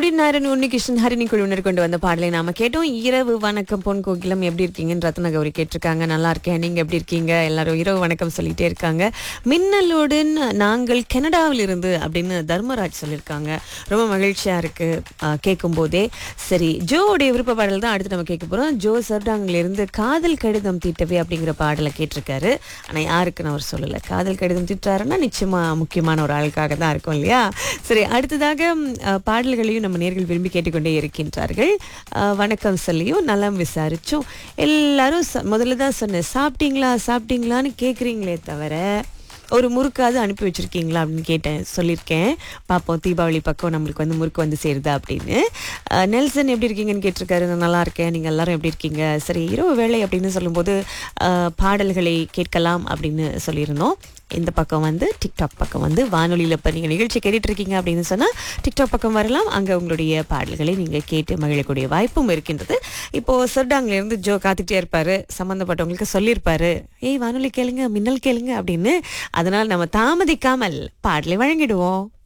மௌடின் நாராயண் உன்னிகிருஷ்ணன் ஹரிணி குழுவினர் கொண்டு வந்த பாடலை நாம கேட்டோம் இரவு வணக்கம் பொன் கோகிலம் எப்படி இருக்கீங்கன்னு ரத்ன கௌரி கேட்டிருக்காங்க நல்லா இருக்கேன் நீங்க எப்படி இருக்கீங்க எல்லாரும் இரவு வணக்கம் சொல்லிட்டே இருக்காங்க மின்னலுடன் நாங்கள் கனடாவில் இருந்து அப்படின்னு தர்மராஜ் சொல்லியிருக்காங்க ரொம்ப மகிழ்ச்சியா இருக்கு கேட்கும் போதே சரி ஜோவுடைய விருப்ப பாடல் தான் அடுத்து நம்ம கேட்க போறோம் ஜோ சர்டாங்ல இருந்து காதல் கடிதம் தீட்டவே அப்படிங்கிற பாடலை கேட்டிருக்காரு ஆனா யாருக்குன்னு அவர் சொல்லல காதல் கடிதம் தீட்டுறாருன்னா நிச்சயமா முக்கியமான ஒரு ஆளுக்காக தான் இருக்கும் இல்லையா சரி அடுத்ததாக ம், அஹ், பாடல்களையும் நம்ம நேர்கள் விரும்பி கேட்டுக்கொண்டே இருக்கின்றார்கள் அஹ், வணக்கம் சொல்லியும் நலம் விசாரிச்சோம் எல்லாரும் ச- முதல்ல தான் சொன்னேன் சாப்பிட்டீங்களா சாப்பிட்டீங்களான்னு கேட்குறீங்களே தவிர ஒரு முறுக்காவது அனுப்பி வச்சிருக்கீங்களா அப்படின்னு கேட்டேன் சொல்லியிருக்கேன் பார்ப்போம் தீபாவளி பக்கம் நம்மளுக்கு வந்து முறுக்கு வந்து சேருதா அப்படின்னு அஹ், நெல்சன் எப்படி இருக்கீங்கன்னு கேட்டிருக்காரு நான் நல்லா இருக்கேன் நீங்கள் எல்லாரும் எப்படி இருக்கீங்க சரி இரவு வேளை அப்படின்னு சொல்லும்போது அஹ், பாடல்களை கேட்கலாம் அப்படின்னு சொல்லியிருந்தோம் இந்த பக்கம் வந்து டிக்டாக் பக்கம் வந்து வானொலியில் இப்போ நீங்கள் நிகழ்ச்சி கேட்டுட்டு இருக்கீங்க அப்படின்னு சொன்னால் டிக்டாக் பக்கம் வரலாம் அங்கே உங்களுடைய பாடல்களை நீங்கள் கேட்டு மகிழக்கூடிய வாய்ப்பும் இருக்கின்றது இப்போது சர்டாங்ல இருந்து ஜோ காத்துக்கிட்டே இருப்பாரு சம்மந்தப்பட்டவங்களுக்கு சொல்லியிருப்பாரு ஏய் வானொலி கேளுங்க மின்னல் கேளுங்க அப்படின்னு அதனால் நம்ம தாமதிக்காமல் பாடலை வழங்கிடுவோம்